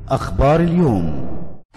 أخبار اليوم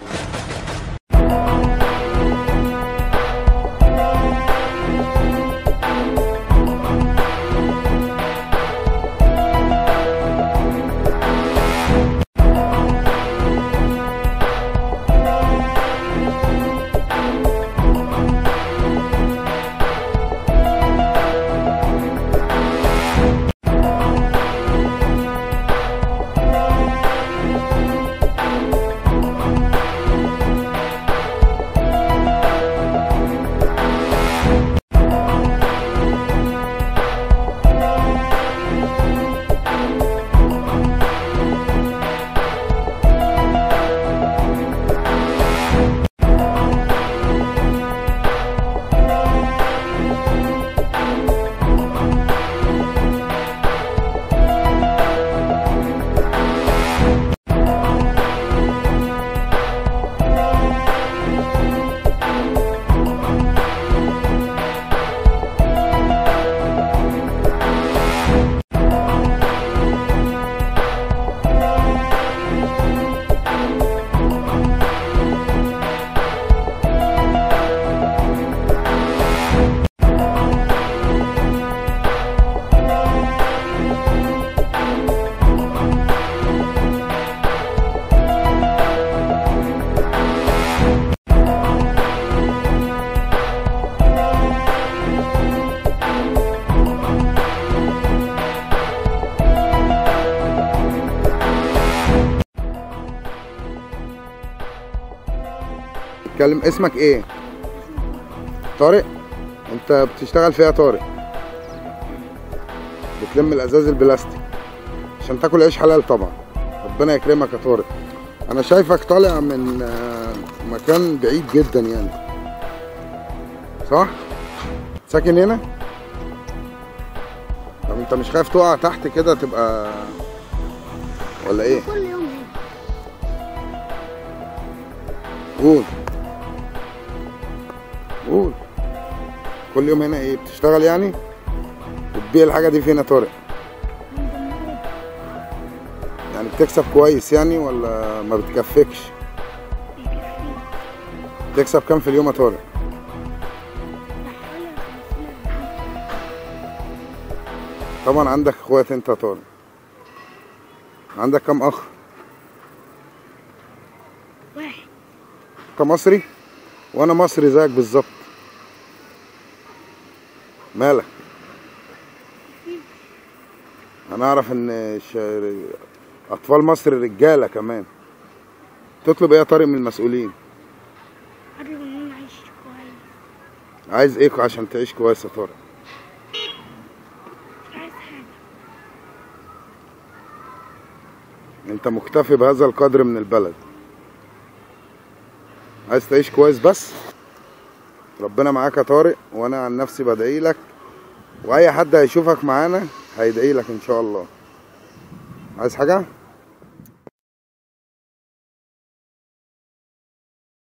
اتكلم اسمك ايه طارق انت بتشتغل فيها طارق بتلم الازاز البلاستيك عشان تاكل عيش حلال طبعا ربنا يكرمك يا طارق انا شايفك طالع من آه، مكان بعيد جدا يعني صح ساكن هنا طب انت مش خايف تقع تحت كده تبقى ولا ايه كل يوم هنا قول قول كل يوم هنا ايه بتشتغل يعني بتبيع الحاجة دي فين يا طارق يعني بتكسب كويس يعني ولا ما بتكفكش بتكسب كام في اليوم يا طارق طبعا عندك اخوات انت يا طارق عندك كام اخ واحد انت مصري وانا مصري زيك بالظبط مالك انا اعرف ان ش... اطفال مصر رجاله كمان تطلب ايه يا طارق من المسؤولين قبل ما انا اعيش كويس عايز ايه عشان تعيش كويس يا طارق مش عايز حاجة انت مكتفي بهذا القدر من البلد عايز تعيش كويس بس ربنا معاك يا طارق وانا عن نفسي بدعي لك واي حد هيشوفك معانا هيدعي لك ان شاء الله عايز حاجه